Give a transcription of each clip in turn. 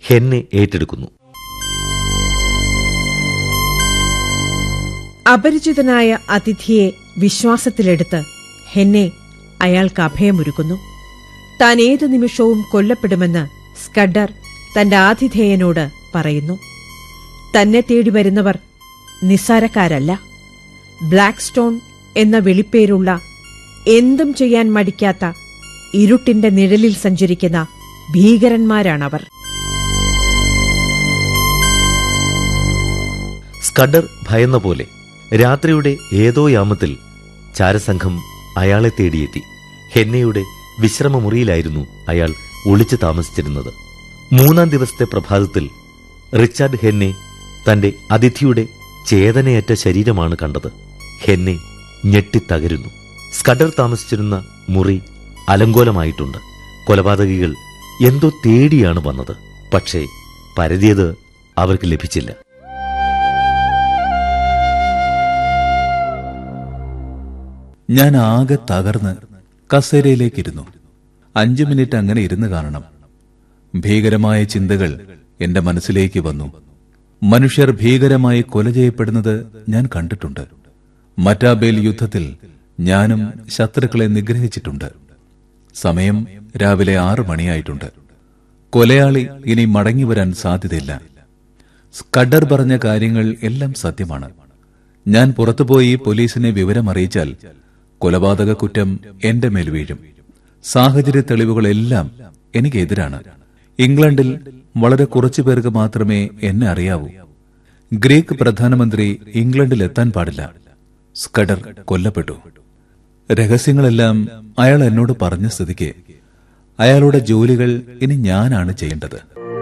ഹെന്നെ ഏറ്റെടുക്കുന്നു അപരിചിതനായ അതിഥിയെ വിശ്വാസത്തിലെടുത്ത് ഹെന്നെ അയാൾക്ക് അഭയമൊരുക്കുന്നു താൻ ഏതു നിമിഷവും കൊല്ലപ്പെടുമെന്ന് സ്കഡർ തന്റെ ആതിഥേയനോട് പറയുന്നു തന്നെ തേടി വരുന്നവർ നിസ്സാരക്കാരല്ല ബ്ലാക്ക് സ്റ്റോൺ എന്ന വെളിപ്പേരുള്ള എന്തും ചെയ്യാൻ മടിക്കാത്ത ഇരുട്ടിന്റെ നിഴലിൽ സഞ്ചരിക്കുന്ന ഭീകരന്മാരാണവർ സ്കഡർ ഭയന്ന പോലെ രാത്രിയുടെ ഏതോ യാമത്തിൽ ചാരസംഘം അയാളെ തേടിയെത്തി ഹെന്നയുടെ വിശ്രമമുറിയിലായിരുന്നു അയാൾ ഒളിച്ചു താമസിച്ചിരുന്നത് മൂന്നാം ദിവസത്തെ പ്രഭാതത്തിൽ റിച്ചാർഡ് ഹെന്നെ തന്റെ അതിഥിയുടെ ചേതനയറ്റ ശരീരമാണ് കണ്ടത് ഹെന്നെ ഞെട്ടിത്തകരുന്നു സ്കഡർ താമസിച്ചിരുന്ന മുറി അലങ്കോലമായിട്ടുണ്ട് കൊലപാതകികൾ എന്തോ തേടിയാണ് വന്നത് പക്ഷേ പരതിയത് അവർക്ക് ലഭിച്ചില്ല ഞാൻ ആകെ തകർന്ന് കസേരയിലേക്കിരുന്നു അഞ്ചു മിനിറ്റ് അങ്ങനെ ഇരുന്ന് കാണണം ഭീകരമായ ചിന്തകൾ എന്റെ മനസ്സിലേക്ക് വന്നു മനുഷ്യർ ഭീകരമായി കൊല ചെയ്യപ്പെടുന്നത് ഞാൻ കണ്ടിട്ടുണ്ട് മറ്റാബേൽ യുദ്ധത്തിൽ ഞാനും ശത്രുക്കളെ നിഗ്രഹിച്ചിട്ടുണ്ട് സമയം രാവിലെ ആറു മണിയായിട്ടുണ്ട് കൊലയാളി ഇനി മടങ്ങി വരാൻ സാധ്യതയില്ല സ്കഡർ പറഞ്ഞ കാര്യങ്ങൾ എല്ലാം സത്യമാണ് ഞാൻ പുറത്തുപോയി പോലീസിനെ വിവരമറിയിച്ചാൽ കൊലപാതക കുറ്റം എന്റെ മേൽ വീഴും സാഹചര്യ തെളിവുകളെല്ലാം എനിക്കെതിരാണ് ഇംഗ്ലണ്ടിൽ വളരെ കുറച്ചു പേർക്ക് മാത്രമേ എന്നെ അറിയാവൂ ഗ്രീക്ക് പ്രധാനമന്ത്രി ഇംഗ്ലണ്ടിൽ എത്താൻ പാടില്ല സ്കഡർ കൊല്ലപ്പെട്ടു രഹസ്യങ്ങളെല്ലാം അയാൾ എന്നോട് പറഞ്ഞ സ്ഥിതിക്ക് അയാളുടെ ജോലികൾ ഇനി ഞാനാണ് ചെയ്യേണ്ടത്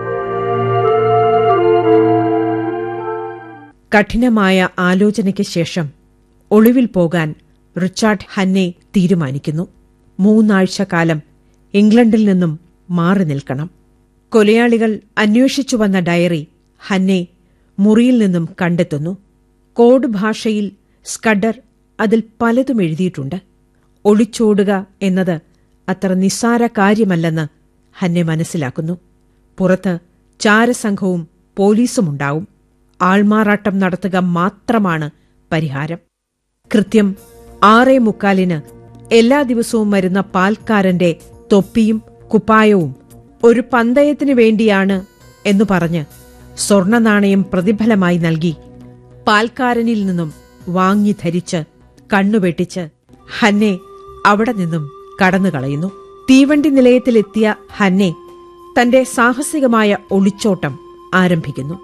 കഠിനമായ ആലോചനയ്ക്ക് ശേഷം ഒളിവിൽ പോകാൻ റിച്ചാർഡ് ഹന്നെ തീരുമാനിക്കുന്നു മൂന്നാഴ്ച കാലം ഇംഗ്ലണ്ടിൽ നിന്നും മാറി നിൽക്കണം കൊലയാളികൾ അന്വേഷിച്ചു വന്ന ഡയറി ഹന്നെ മുറിയിൽ നിന്നും കണ്ടെത്തുന്നു കോഡ് ഭാഷയിൽ സ്കഡർ അതിൽ പലതും എഴുതിയിട്ടുണ്ട് ഒളിച്ചോടുക എന്നത് അത്ര നിസ്സാര കാര്യമല്ലെന്ന് ഹന്നെ മനസ്സിലാക്കുന്നു പുറത്ത് ചാരസംഘവും പോലീസുമുണ്ടാവും ആൾമാറാട്ടം നടത്തുക മാത്രമാണ് പരിഹാരം കൃത്യം ആറേ മുക്കാലിന് എല്ലാ ദിവസവും വരുന്ന പാൽക്കാരന്റെ തൊപ്പിയും കുപ്പായവും ഒരു പന്തയത്തിനു വേണ്ടിയാണ് എന്നു പറഞ്ഞ് സ്വർണ നാണയം പ്രതിഫലമായി നൽകി പാൽക്കാരനിൽ നിന്നും വാങ്ങി ധരിച്ച് കണ്ണുവെട്ടിച്ച് ഹന്നെ അവിടെ നിന്നും കടന്നുകളയുന്നു തീവണ്ടി നിലയത്തിലെത്തിയ ഹന്നെ തന്റെ സാഹസികമായ ഒളിച്ചോട്ടം ആരംഭിക്കുന്നു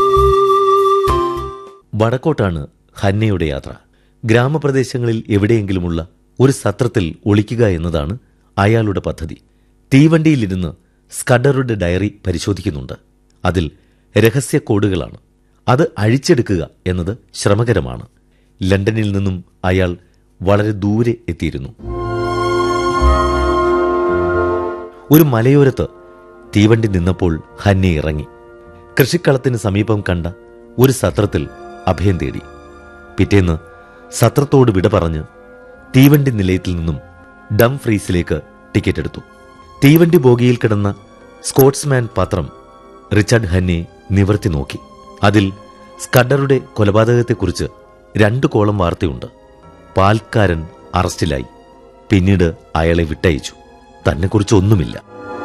വടക്കോട്ടാണ് ഹന്നയുടെ യാത്ര ഗ്രാമപ്രദേശങ്ങളിൽ എവിടെയെങ്കിലുമുള്ള ഒരു സത്രത്തിൽ ഒളിക്കുക എന്നതാണ് അയാളുടെ പദ്ധതി തീവണ്ടിയിലിരുന്ന് സ്കഡറുടെ ഡയറി പരിശോധിക്കുന്നുണ്ട് അതിൽ രഹസ്യ കോഡുകളാണ് അത് അഴിച്ചെടുക്കുക എന്നത് ശ്രമകരമാണ് ലണ്ടനിൽ നിന്നും അയാൾ വളരെ ദൂരെ എത്തിയിരുന്നു ഒരു മലയോരത്ത് തീവണ്ടി നിന്നപ്പോൾ ഹന്നെ ഇറങ്ങി കൃഷിക്കളത്തിന് സമീപം കണ്ട ഒരു സത്രത്തിൽ അഭയം തേടി പിറ്റേന്ന് സത്രത്തോട് വിട പറഞ്ഞ് തീവണ്ടി നിലയത്തിൽ നിന്നും ഡം ഫ്രീസിലേക്ക് ടിക്കറ്റ് എടുത്തു തീവണ്ടി ബോഗിയിൽ കിടന്ന സ്കോട്ട്സ്മാൻ പത്രം റിച്ചാർഡ് ഹന്നെ നിവർത്തി നോക്കി അതിൽ സ്കഡറുടെ കൊലപാതകത്തെക്കുറിച്ച് രണ്ടു കോളം വാർത്തയുണ്ട് പാൽക്കാരൻ അറസ്റ്റിലായി പിന്നീട് അയാളെ വിട്ടയച്ചു തന്നെക്കുറിച്ച് ഒന്നുമില്ല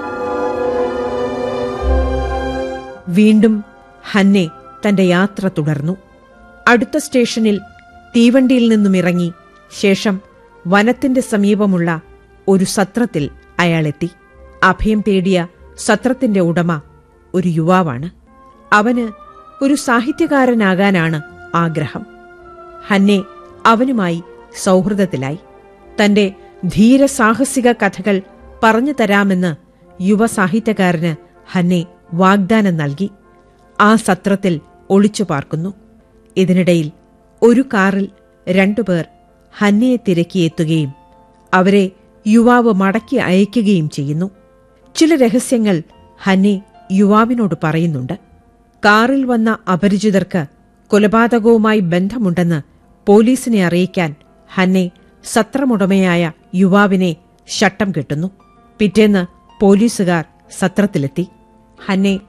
വീണ്ടും ഹന്നെ തന്റെ യാത്ര തുടർന്നു അടുത്ത സ്റ്റേഷനിൽ തീവണ്ടിയിൽ നിന്നും ഇറങ്ങി ശേഷം വനത്തിന്റെ സമീപമുള്ള ഒരു സത്രത്തിൽ അയാളെത്തി അഭയം തേടിയ സത്രത്തിന്റെ ഉടമ ഒരു യുവാവാണ് അവന് ഒരു സാഹിത്യകാരനാകാനാണ് ആഗ്രഹം ഹന്നെ അവനുമായി സൗഹൃദത്തിലായി തന്റെ ധീരസാഹസിക കഥകൾ പറഞ്ഞു തരാമെന്ന് യുവ സാഹിത്യകാരന് ഹന്നെ വാഗ്ദാനം നൽകി ആ സത്രത്തിൽ ഒളിച്ചു പാർക്കുന്നു ഇതിനിടയിൽ ഒരു കാറിൽ രണ്ടുപേർ ഹന്നയെ തിരക്കിയെത്തുകയും അവരെ യുവാവ് മടക്കി അയക്കുകയും ചെയ്യുന്നു ചില രഹസ്യങ്ങൾ ഹന്നെ യുവാവിനോട് പറയുന്നുണ്ട് കാറിൽ വന്ന അപരിചിതർക്ക് കൊലപാതകവുമായി ബന്ധമുണ്ടെന്ന് പോലീസിനെ അറിയിക്കാൻ ഹന്നെ സത്രമുടമയായ യുവാവിനെ ശട്ടം കെട്ടുന്നു പിറ്റേന്ന് പോലീസുകാർ സത്രത്തിലെത്തി ഹന്നെ